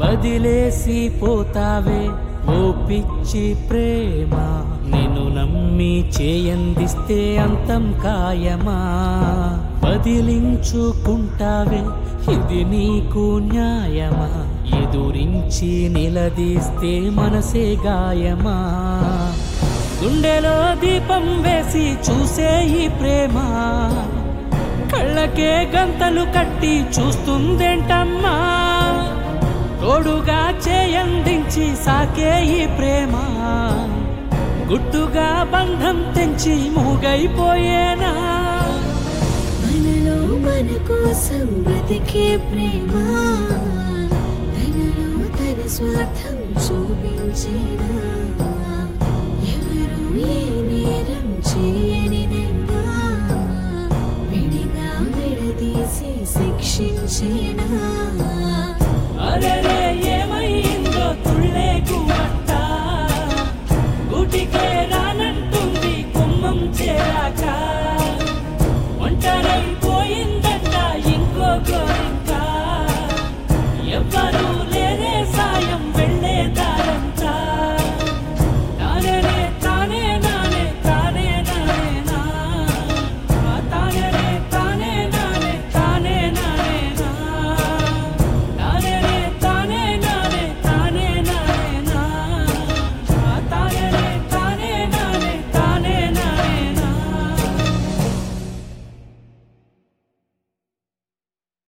వదిలేసి పోతావే ఓ పిచ్చి ప్రేమ నిన్ను నమ్మి చేయందిస్తే అంతం ఖాయమా వదిలించుకుంటావే ఇది నీకు న్యాయమా ఎదురించి నిలదీస్తే మనసే గాయమా గుండెలో దీపం వేసి చూసే ఈ ప్రేమ కళ్ళకే గంతలు కట్టి చూస్తుందేంటమ్మా తోడుగా చేయందించి సాకే ఈ ప్రేమ గుట్టుగా బంధం తెంచి మూగైపోయేనా మనలో మన కోసం బ్రతికే ప్రేమ తనలో తన స్వార్థం చూపించేనా ఎవరు ఏ నేరం చేయనిదైనా విడిగా విడదీసి శిక్షించేనా